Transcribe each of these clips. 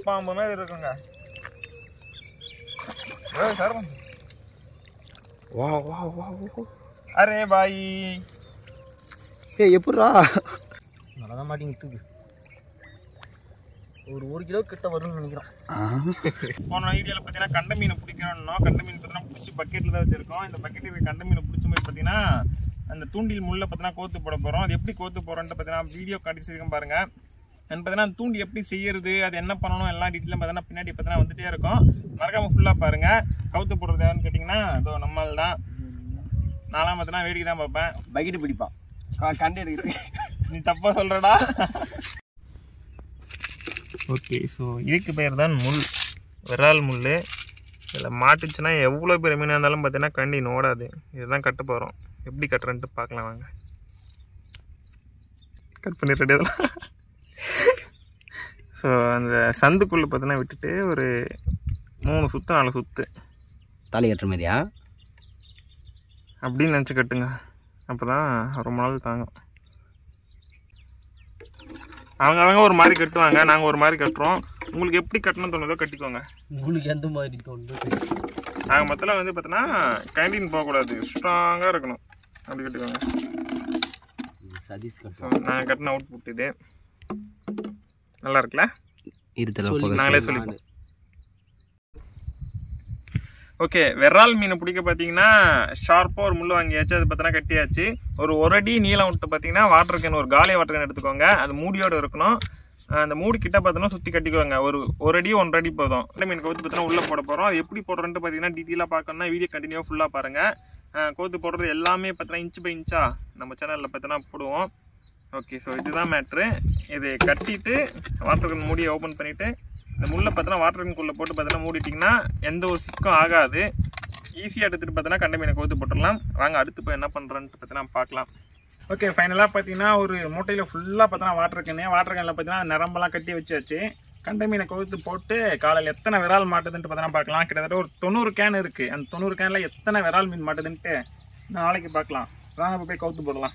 பாம்பு மாதிரி இருக்குங்க ஏய், சரவணன். வா வா வா வா அரே பாய் ஏய் எப்பட்றா நல்லா தான் மாட்டிங்க தூக்கு ஒரு ஒரு கிலோ கிட்ட வரும்னு நினைக்கிறேன் போன வீடியோவில் பார்த்தீங்கன்னா கண்ட மீனை பிடிக்கணும்னா கண்ட மீன் பார்த்தீங்கன்னா பிடிச்சி பக்கெட்டில் தான் வச்சிருக்கோம் இந்த பக்கெட்டில் இருக்க கண்ட மீனை பிடிச்ச போய் பார்த்தீங்கன்னா அந்த தூண்டில் முள்ள பார்த்தீங்கன்னா கோத்து போட போகிறோம் அது எப்படி கோத்து போகிறோன்ட்டு பார்த்தீங்கன்னா வீடியோ காட்டி செய்யும் பாருங்க அண்ட் பார்த்தீங்கன்னா தூண்டி எப்படி செய்யறது அது என்ன பண்ணணும் எல்லாம் டீட்டெயிலும் பார்த்தீங்கன்னா பின்னாடி பார்த்தீங்கன்னா வந்துட்டே இருக்கும் மறக்காம ஃபுல்லாக பாருங்க கவுத்து போடுறது யாருன்னு கேட்டிங்கன்னா இதோ நம்மால் தான் நான்லாம் பார்த்தீங்கன்னா வேடிக்கை தான் பார்ப்பேன் பக்கெட்டு பிடிப்பான் கண்டு எடுக்கிறது நீ தப்பா சொல்றடா ஓகே ஸோ இதுக்கு பேர் தான் முள் விரால் முள் இதில் மாட்டுச்சுன்னா எவ்வளோ பெரிய மீனாக இருந்தாலும் பார்த்தீங்கன்னா கண்டி ஓடாது இதுதான் கட்ட போகிறோம் எப்படி கட்டுறேன்ட்டு பார்க்கலாம் வாங்க கட் பண்ணி ரெடி அதெல்லாம் ஸோ அந்த சந்துக்குள்ளே பார்த்தீங்கன்னா விட்டுட்டு ஒரு மூணு சுற்று நாலு சுற்று தாலி கட்டுற மாதிரியா அப்படின்னு நினச்சி கட்டுங்க அப்போ தான் ரொம்ப நாள் தாங்கும் அவங்க அவங்க ஒரு மாதிரி கட்டுவாங்க நாங்கள் ஒரு மாதிரி கட்டுறோம் உங்களுக்கு எப்படி கட்டணும்னு தோணுதோ கட்டிக்கோங்க உங்களுக்கு எந்த மாதிரி தோணுது நாங்கள் மொத்தம் வந்து பார்த்தோன்னா கேண்டீன் போகக்கூடாது ஸ்ட்ராங்காக இருக்கணும் அப்படி கட்டிக்கோங்க சதீஷ் ஸோ நாங்கள் கட்டின அவுட் புட் இது நல்லா இருக்குல்ல இருத்தல நாங்களே சொல்லிப்போம் ஓகே விரால் மீனை பிடிக்க பார்த்தீங்கன்னா ஷார்ப்பாக ஒரு முள் வாங்கியாச்சு அது பார்த்தோன்னா கட்டியாச்சு ஒரு ஒரு அடி நீளம் விட்டு பார்த்தீங்கன்னா வாட்டர் கேன் ஒரு காலி வாட்டர் கேன் எடுத்துக்கோங்க அது மூடியோடு இருக்கணும் அஹ் அந்த மூடி கிட்ட பார்த்தோன்னா சுற்றி கட்டிக்கோங்க ஒரு ஒரு அடி ஒன்றரை அடி போதும் இந்த மீன் கவுத்து பார்த்தோன்னா உள்ளே போட போகிறோம் அது எப்படி போடுறோன்ட்டு பார்த்தீங்கன்னா டீட்டெயிலாக பார்க்கணும்னா வீடியோ கண்டினியூவாக ஃபுல்லாக பாருங்கள் கோத்து போடுறது எல்லாமே பார்த்தோன்னா இன்ச் பை இன்ச்சா நம்ம சேனலில் பார்த்தோன்னா போடுவோம் ஓகே ஸோ இதுதான் மேட்ரு இது கட்டிட்டு வாட்டர் கேன் மூடியை ஓப்பன் பண்ணிவிட்டு இந்த முள்ளை பார்த்தோன்னா வாட்டர் கேனுக்குள்ளே போட்டு பார்த்தோன்னா மூடிட்டிங்கன்னா எந்த ஒரு சிக்கும் ஆகாது ஈஸியாக எடுத்துகிட்டு பார்த்தோன்னா கண்ட மீனை கோத்து போட்டுடலாம் வாங்க அடுத்து போய் என்ன பண்ணுறோன்ட்டு பார்த்தோன்னா பார்க்கலாம் ஓகே ஃபைனலாக பார்த்தீங்கன்னா ஒரு மூட்டையில் ஃபுல்லாக பார்த்தோன்னா வாட்டர் கேனு வாட்டர் கேனில் பார்த்தீங்கன்னா நரம்பெல்லாம் கட்டி வச்சாச்சு கண்ட மீனை கோத்து போட்டு காலையில் எத்தனை விரால் மாட்டுதுன்ட்டு பார்த்தோன்னா பார்க்கலாம் கிட்டத்தட்ட ஒரு தொண்ணூறு கேன் இருக்குது அந்த தொண்ணூறு கேனில் எத்தனை விரால் மீன் மாட்டுதுன்ட்டு நாளைக்கு பார்க்கலாம் வாங்க இப்ப போய் கவுத்து போடலாம்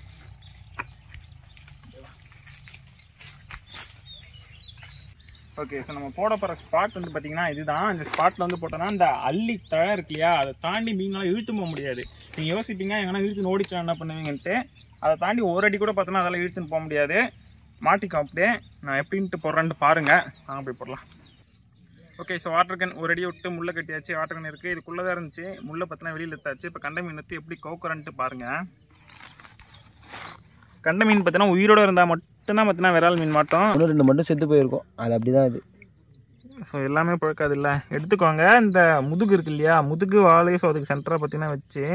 ஓகே ஸோ நம்ம போட போகிற ஸ்பாட் வந்து பார்த்தீங்கன்னா இதுதான் இந்த ஸ்பாட்டில் வந்து போட்டோன்னா இந்த அள்ளி தழை இருக்கு இல்லையா அதை தாண்டி மீன்களாம் இழுத்து போக முடியாது நீங்கள் யோசிப்பீங்க எங்கன்னா இழுத்து ஓடிச்சா என்ன பண்ணுவீங்கன்ட்டு அதை தாண்டி ஒரு அடி கூட பார்த்தோன்னா அதெல்லாம் இழுத்துன்னு போக முடியாது மாட்டிக்கும் அப்படியே நான் எப்படின்ட்டு போடுறேன்ட்டு பாருங்கள் நாங்கள் போய் போடலாம் ஓகே ஸோ வாட்டர் கேன் ஒரு அடி விட்டு முள்ளை கட்டியாச்சு வாட்டர் கேன் இருக்குது இதுக்குள்ளே தான் இருந்துச்சு முள்ளை பார்த்தோன்னா வெளியில் எடுத்தாச்சு இப்போ கண்ட மீன் எடுத்து எப்படி கோக்குறன்ட்டு பாருங்கள் கண்ட மீன் பார்த்தீங்கன்னா உயிரோட இருந்தால் மட்டும்தான் பார்த்தீங்கன்னா விரால் மீன் மாட்டோம் ஒன்று ரெண்டு மட்டும் செத்து போயிருக்கும் அது அப்படிதான் இது ஸோ எல்லாமே பழக்காது இல்லை எடுத்துக்கோங்க இந்த முதுகு இருக்கு இல்லையா முதுகு வாழை ஸோ அதுக்கு சென்டராக பார்த்தீங்கன்னா வச்சு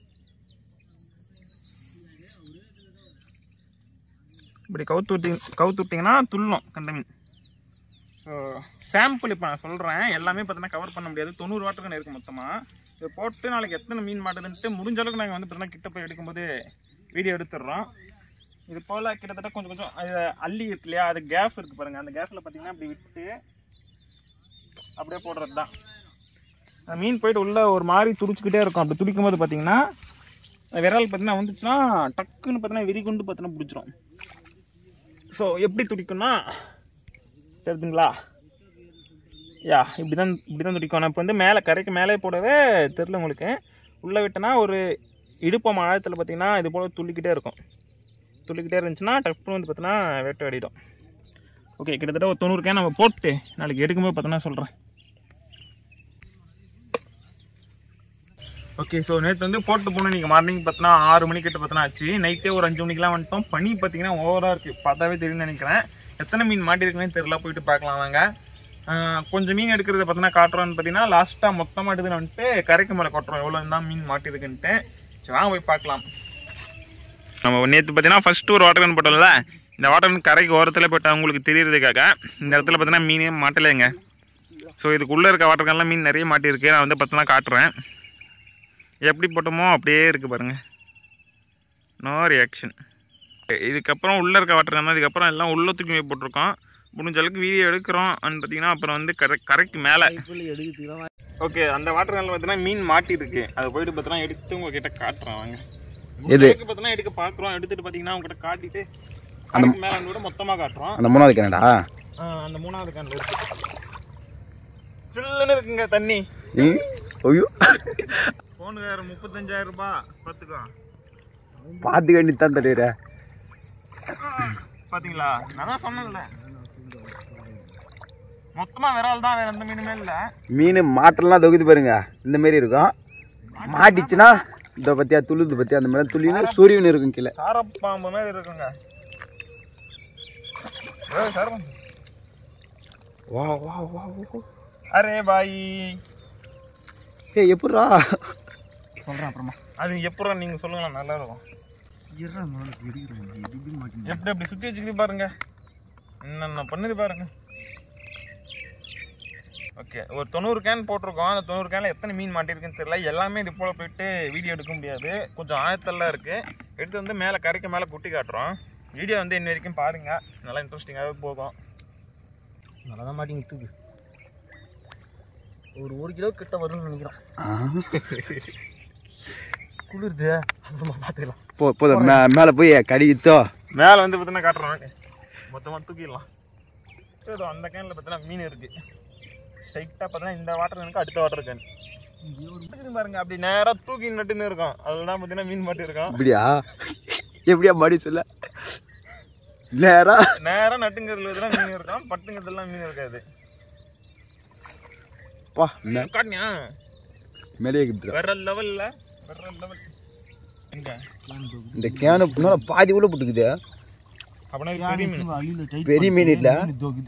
இப்படி கவுத்து விட்டி கவுத்து விட்டிங்கன்னா துள்ளும் கண்ட மீன் ஸோ சாம்பிள் இப்போ நான் சொல்கிறேன் எல்லாமே பார்த்தீங்கன்னா கவர் பண்ண முடியாது தொண்ணூறு வாட்டருக்கு இருக்குது மொத்தமாக இதை போட்டு நாளைக்கு எத்தனை மீன் மாட்டுதுன்ட்டு முடிஞ்ச அளவுக்கு நாங்கள் வந்து பார்த்தீங்கன்னா கிட்ட போய் எடுக்கும்போது வீடியோ எடுத்துடுறோம் இது போல் கிட்டத்தட்ட கொஞ்சம் கொஞ்சம் அது அள்ளி இருக்கு இல்லையா அது கேஸ் இருக்குது பாருங்கள் அந்த கேஸில் பார்த்தீங்கன்னா அப்படி விட்டு அப்படியே போடுறது தான் அந்த மீன் போயிட்டு உள்ள ஒரு மாதிரி துடிச்சுக்கிட்டே இருக்கும் அப்படி துடிக்கும் போது பார்த்தீங்கன்னா அந்த விரல் பார்த்தீங்கன்னா வந்துச்சுன்னா டக்குன்னு பார்த்தீங்கன்னா விரி கொண்டு பார்த்தீங்கன்னா பிடிச்சிரும் ஸோ எப்படி துடிக்கும்னா தெரியுதுங்களா யா இப்படி தான் இப்படி தான் துடிக்கும் நான் இப்போ வந்து மேலே கரைக்கு மேலே போடவே தெரில உங்களுக்கு உள்ளே விட்டனா ஒரு இடுப்பம் ஆழத்தில் பார்த்தீங்கன்னா இது போல் துள்ளிக்கிட்டே இருக்கும் துள்ளிக்கிட்டே இருந்துச்சுன்னா டப்புன்னு வந்து பார்த்தீங்கன்னா வேட்டை அடிடும் ஓகே கிட்டத்தட்ட ஒரு தொண்ணூறு கேன் நம்ம போட்டு நாளைக்கு எடுக்கும்போது பார்த்தோன்னா சொல்கிறேன் ஓகே ஸோ நேற்று வந்து போட்டு போனோம் நீங்கள் மார்னிங் பார்த்தோன்னா ஆறு மணிக்கிட்ட பார்த்தோன்னா ஆச்சு நைட்டே ஒரு அஞ்சு மணிக்கெலாம் வந்துட்டோம் பனி பார்த்தீங்கன்னா ஓவராக இருக்குது பார்த்தாவே தெரியும்னு நினைக்கிறேன் எத்தனை மீன் மாட்டிருக்குன்னு தெரியல போயிட்டு பார்க்கலாம் வாங்க ஆஹ் கொஞ்சம் மீன் எடுக்கிறத பார்த்தோன்னா காட்டுறோன்னு பார்த்தீங்கன்னா லாஸ்ட்டாக மொத்தமாக எடுத்துன்னு வந்துட்டு கரைக்கு மேலே கொட்டுறோம் எவ்வளோ தான் மீன் மாட்டிருக்குன்ட்டு சரி வாங்க போய் பார்க்கலாம் நம்ம நேற்று பார்த்தீங்கன்னா ஃபஸ்ட்டு ஒரு வாட்டர் கன் போட்டோம்ல இந்த வாட்டர் கன் கரைக்கு ஓரத்தில் போட்டு அவங்களுக்கு தெரியறதுக்காக இந்த இடத்துல பார்த்தீங்கன்னா மீனே மாட்டலைங்க ஸோ இதுக்குள்ளே இருக்க வாட்டர் கன்லாம் மீன் நிறைய மாட்டியிருக்கு நான் வந்து பார்த்தோன்னா காட்டுறேன் எப்படி போட்டோமோ அப்படியே இருக்குது பாருங்கள் நோ ரியாக்ஷன் இதுக்கப்புறம் உள்ளே இருக்க வாட்டர் கன் இதுக்கப்புறம் எல்லாம் உள்ள தூக்கி போய் போட்டிருக்கோம் முடிஞ்ச அளவுக்கு வீடியோ எடுக்கிறோம் அண்ட் பார்த்தீங்கன்னா அப்புறம் வந்து கரை கரைக்கு மேலே எடுக்கிறதுக்கு ஓகே அந்த வாட்டர் கன்ல பார்த்தீங்கன்னா மீன் மாட்டிருக்கு அதை போயிட்டு பார்த்தீங்கன்னா எடுத்து உங்ககிட்ட காட்டுறேன் வாங்க எது? எடுக்க பார்த்தீங்கன்னா எடுக்க பார்க்குறோம் எடுத்துட்டு பார்த்தீங்கன்னா உங்ககிட்ட காட்டிட்டு அதுக்கு மேலே வந்து கூட மொத்தமாக காட்டுறோம் அந்த மூணாவது கேனடா ஆ, அந்த மூணாவது கேன்ல இருக்கு சில்லுன்னு இருக்குங்க தண்ணி ம் ஐயோ ஃபோனுக்கு முப்பத்தஞ்சாயிரம் ரூபாய் பார்த்துக்கோ பார்த்து வேண்டி தான் தருகிற பாத்தீங்களா நான் தான் சொன்னேன்ல மொத்தமா விரால் தான் வேற எந்த மீனுமே இல்ல மீன் மாட்டெல்லாம் தொகுதி பாருங்க இந்த மாதிரி இருக்கும் மாட்டிச்சுன்னா இந்த பத்தியா துளுது பத்தியா அந்த மாதிரி துளின்னு சூரியன் இருக்கும் கீழே சாரப்பாம்பு மாதிரி இருக்குங்க ஏய், சாரப்பாம்பு. வா வா வா வா. அரே பாய் ஏய் எப்பட்றா சொல்கிறேன் அப்புறமா அது எப்பறம் நீங்க சொல்லுங்களேன் நல்லா இருக்கும் இருறா முதல்ல எடுக்கிறேன் இது எப்படி மாட்டேங்குது எப்படி அப்படி சுத்தி வச்சுக்கிது பாருங்க என்னென்ன பண்ணுது பாருங்க ஓகே ஒரு தொண்ணூறு கேன் போட்டிருக்கோம் அந்த தொண்ணூறு கேனில் எத்தனை மீன் மாட்டிருக்குன்னு தெரியல எல்லாமே இது போல் போயிட்டு வீடியோ எடுக்க முடியாது கொஞ்சம் ஆயத்தெல்லாம் இருக்குது எடுத்து வந்து மேலே கரைக்கு மேலே குட்டி காட்டுறோம் வீடியோ வந்து இன்ன வரைக்கும் பாருங்க நல்லா இன்ட்ரெஸ்டிங்காகவே போகும் நல்லா தான் மாட்டேங்குது தூக்கு ஒரு ஒரு கிலோ கிட்ட வரும்னு நினைக்கிறேன் குளிருது அப்புறமா பார்த்துக்கலாம் போ போதும் மே மேலே போய் கடித்தோ மேலே வந்து பார்த்தீங்கன்னா காட்டுறோம் மொத்தமாக தூக்கிடலாம் ஏதோ அந்த கேனில் பார்த்தீங்கன்னா மீன் இருக்குது ஸ்ட்ரைட்டாக பார்த்தீங்கன்னா இந்த வாட்டர் எனக்கு அடுத்த வாட்டர் கேன் இருக்குது பாருங்க அப்படி நேராக தூக்கி நட்டுன்னு இருக்கும் அதுதான் பார்த்தீங்கன்னா மீன் மாட்டி இருக்கும் இப்படியா எப்படியா மடி சொல்ல நேரா நேராக நட்டுங்கிறதுல தான் மீன் இருக்கும் பட்டுங்கிறதுலாம் மீன் இருக்காது பா மே- காட்டினியா மேலே இருக்குது வேற லெவலில் வேற லெவல் எங்க இந்த கேனு மேலே பாதி உள்ள போட்டுக்குது அப்படின்னா இது பெரிய மீன் அழியில் டைட் பெரிய மீன் இல்ல தோகுது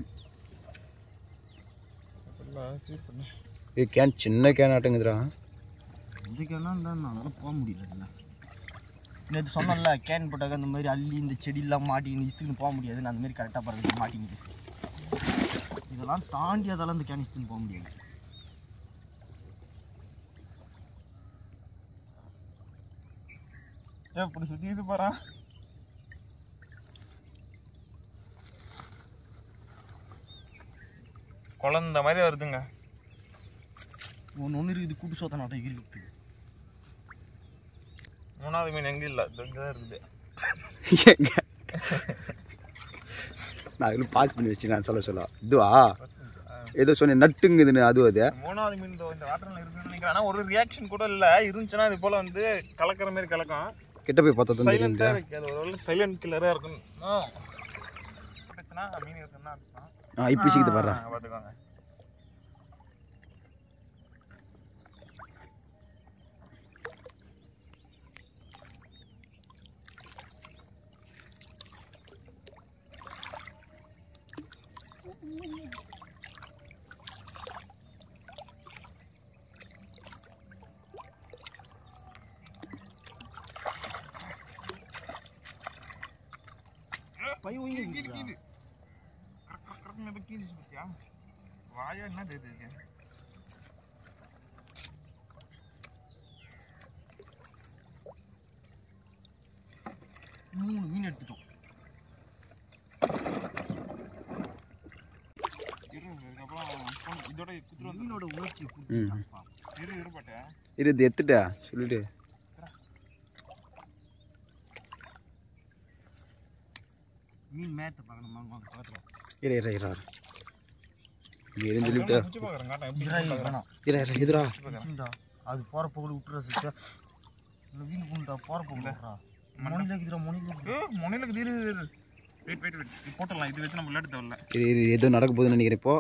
ஃபுல்லாக சீர் பண்ணு ஏ கேன் சின்ன கேன் ஆட்டுங்குதுடா இதுக்கெல்லாம் தான் நானால போக முடியல இதில் நேற்று சொன்னேன்ல கேன் போட்டாக்க அந்த மாதிரி அள்ளி இந்த செடியெல்லாம் மாட்டிக்கின்னு இழுத்துன்னு போக முடியாது நான் அந்த மாதிரி கரெக்டாக பாருங்க மாட்டிங்குது இதெல்லாம் தாண்டி அதெல்லாம் இந்த கேன் இழுத்துன்னு போக முடியாது ஏன் இப்படி சுற்றிட்டு போகிறா குழந்த மாதிரி வருதுங்க ஒன்று ஒன்று இருக்குது கூட்டு சோத்த நாட்டம் இருக்குது மூணாவது மீன் எங்கே இல்லை இங்கே தான் இருக்குது எங்க நான் இதில் பாஸ் பண்ணி வச்சு நான் சொல்ல சொல்ல இதுவா ஏதோ சொன்னேன் நட்டுங்குதுன்னு அது அது மூணாவது மீன் இதோ இந்த வாட்டரில் இருக்குன்னு நினைக்கிறேன் ஆனால் ஒரு ரியாக்ஷன் கூட இல்லை இருந்துச்சுன்னா இது போல் வந்து கலக்கிற மாதிரி கலக்கும் கிட்ட போய் பார்த்தா தான் தெரியும் சைலண்டாக இருக்கு அது ஒரு சைலண்ட் கில்லராக இருக்கும் பிரச்சனை மீன் இருக்குன்னா அர்த்தம் ஆ இப்போ சீக்கிரத்தை பாடுறா ஆ, பார்த்துக்கோங்க பை ஒய்ங்க கீழ் கீழ் கரெக்ட் கரெக்ட் மேலே கீழ் பத்தியா வாயா என்ன இது இது மூணு மீன் எடுத்துட்டோம் இரு இதுக்கப்புறம் phone இதோட குத்துரு வந்து மீனோட உணர்ச்சியை புரிஞ்சுட்டாப்பா இரு இரு பாட்டே இரு இது எத்துட்டா சொல்லிட்டு மீன் மேட்டை பார்க்கணும் வாங்க வாங்க பக்கத்தில் இரு இரு இரு இரு. இங்க இருந்து சொல்லிவிட்டு குச்சி பார்க்குறேன் காட்டேன் எப்படி இறா வேணாம் இரு இரு இதுரா பிடிச்சிண்டா அது போகிறப்ப கூட விட்டுறா சிச்சா இல்லை வீண் பண்ணுடா போகிறப்ப கூட விட்றா மொனியில் இருக்குதுடா மொனியில் இருக்குது ஏ முனையில இரு இரு இரு வெயிட் வெயிட் வெயிட் இது போட்டுடலாம் இது வச்சு நம்ம விளையாட்டு தேவையில்ல இரு இரு ஏதோ நடக்க போகுதுன்னு நினைக்கிறேன் இப்போ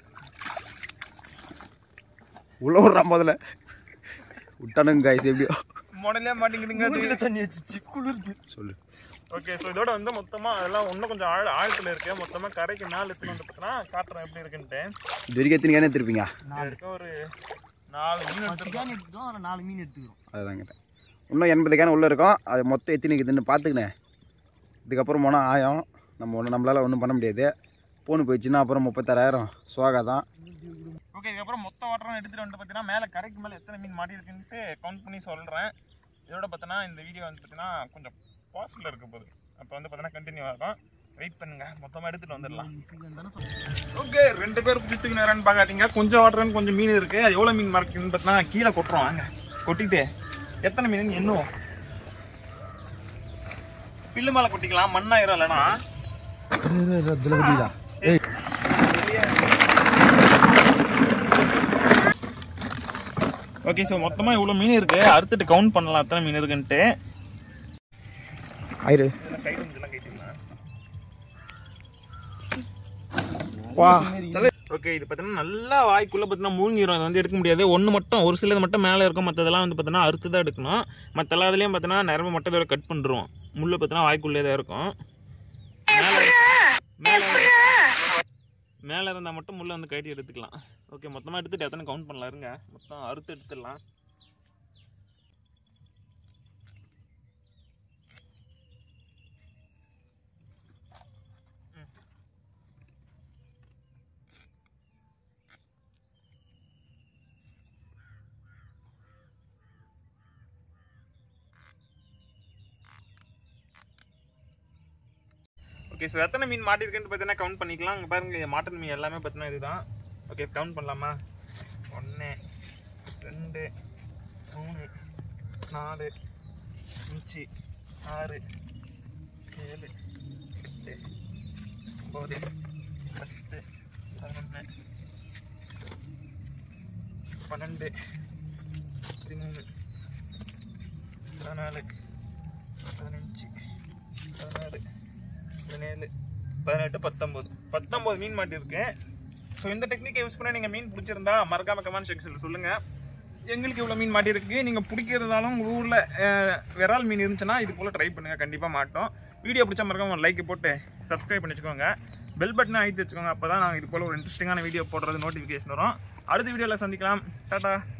உள்ள விட்றான் முதல்ல விட்டானுங்க காய்ஸ் எப்படியோ முனையிலே மாட்டேங்குதுங்க அது. தண்ணி வச்சு குளிருது சொல்லு ஓகே ஸோ இதோட வந்து மொத்தமாக அதெல்லாம் இன்னும் கொஞ்சம் ஆழ ஆழத்தில் இருக்கு மொத்தமாக கரைக்கு மேலே எடுத்துன்னு வந்து பார்த்தீங்கன்னா காட்டுறேன் எப்படி இருக்குன்ட்டு இது வரைக்கும் எத்தனை கேனே திருப்பீங்க இது வரைக்கும் ஒரு நாலு மீன் பத்து எடுத்துருக்கோம் கேன் எடுத்துட்டோம் அதில் நாலு மீன் எடுத்துக்கிறோம் அதுதான் கேட்டேன் இன்னும் எண்பது கேன் உள்ளே இருக்கும் அது மொத்தம் எத்தனை இருக்குதுன்னு பார்த்துக்கினேன் இதுக்கப்புறம் போனால் ஆயம் நம்ம ஒன்றும் நம்மளால் ஒன்றும் பண்ண முடியாது போன் போயிடுச்சுன்னா அப்புறம் முப்பத்தாறாயிரம் சோகா தான் ஓகே இதுக்கப்புறம் மொத்த வாட்டரும் எடுத்துகிட்டு வந்து பார்த்தீங்கன்னா மேலே கரைக்கு மேலே எத்தனை மீன் மாட்டி இருக்குன்ட்டு கவுண்ட் பண்ணி சொல்கிறேன் இதோட பார்த்தீங்கன்னா இந்த வீடியோ வந்து பார்த்தீங்கன்னா கொஞ்சம் பாசிபிள் இருக்க போகுது அப்போ வந்து பார்த்தீங்கன்னா கண்டினியூ ஆகும் வெயிட் பண்ணுங்க மொத்தமாக எடுத்துகிட்டு வந்துடலாம் தானே சொல்லுங்கள் ஓகே ரெண்டு பேர் பிடிச்சிக்கு நேரம்னு பார்க்காதீங்க கொஞ்சம் வாட்டர்னு கொஞ்சம் மீன் இருக்குது அது எவ்வளோ மீன் மார்க்குன்னு பார்த்தீங்கன்னா கீழே கொட்டுறோம் வாங்க கொட்டிட்டு எத்தனை மீன் எண்ணுவோம் பில்லு மேலே கொட்டிக்கலாம் மண்ணாயிரம் இல்லைனா ஓகே ஸோ மொத்தமாக இவ்வளோ மீன் இருக்கு அறுத்துட்டு கவுண்ட் பண்ணலாம் எத்தனை மீன் இருக்குன்ட்டு ஆயிரு கயிறு இதெல்லாம் கைட்டிங்களா வா ஓகே இது பார்த்தீங்கன்னா நல்லா வாய்க்குள்ளே பார்த்தீங்கன்னா மூழ்கிரும் அதை வந்து எடுக்க முடியாது ஒன்று மட்டும் ஒரு சிலது மட்டும் மேலே இருக்கும் மற்றதெல்லாம் வந்து பார்த்தீங்கன்னா அறுத்து தான் எடுக்கணும் மற்ற எல்லா இதுலேயும் பார்த்தீங்கன்னா நரம்பு மட்டும் இதோட கட் பண்ணுறோம் முள்ளு பார்த்தீங்கன்னா வாய்க்குள்ளே தான் இருக்கும் மேலே மேலே மேலே இருந்தால் மட்டும் முள்ளை வந்து கட்டி எடுத்துக்கலாம் ஓகே மொத்தமாக எடுத்துட்டு எத்தனை கவுண்ட் பண்ணலாம் இருங்க மொத்தம் அறுத்து எடுத்துடலாம் ஓகே ஸோ எத்தனை மீன் மாட்டிருக்குன்னு பார்த்தீங்கன்னா கவுண்ட் பண்ணிக்கலாம் இங்கே பாருங்க மாட்டன் மீன் எல்லாமே பார்த்தீங்கன்னா இதுதான் ஓகே கவுண்ட் பண்ணலாமா ஒன்று ரெண்டு மூணு நாலு அஞ்சு ஆறு ஏழு எட்டு ஒம்பது பத்து பதினொன்று பன்னெண்டு பதிமூணு பதினாலு பதினஞ்சு பதினாறு பதினேழு பதினெட்டு பத்தொம்போது பத்தொம்போது மீன் மாட்டிருக்கு ஸோ இந்த டெக்னிக்கை யூஸ் பண்ணி நீங்கள் மீன் பிடிச்சிருந்தா மறக்காம கமெண்ட் செக்ஷனில் சொல்லுங்கள் எங்களுக்கு இவ்வளோ மீன் மாட்டியிருக்கு நீங்கள் பிடிக்கிறதாலும் உங்கள் ஊரில் விரால் மீன் இருந்துச்சுன்னா இது போல் ட்ரை பண்ணுங்கள் கண்டிப்பாக மாட்டோம் வீடியோ பிடிச்சா மறக்காம ஒரு லைக் போட்டு சப்ஸ்கிரைப் பண்ணி வச்சுக்கோங்க பெல் பட்டனை அழுத்தி வச்சுக்கோங்க அப்போ தான் நாங்கள் இது போல் ஒரு இன்ட்ரெஸ்டிங்கான வீடியோ போடுறது நோட்டிஃபிகேஷன் வரும் அடுத்த வீடியோவில் சந்திக்கலாம் டாடா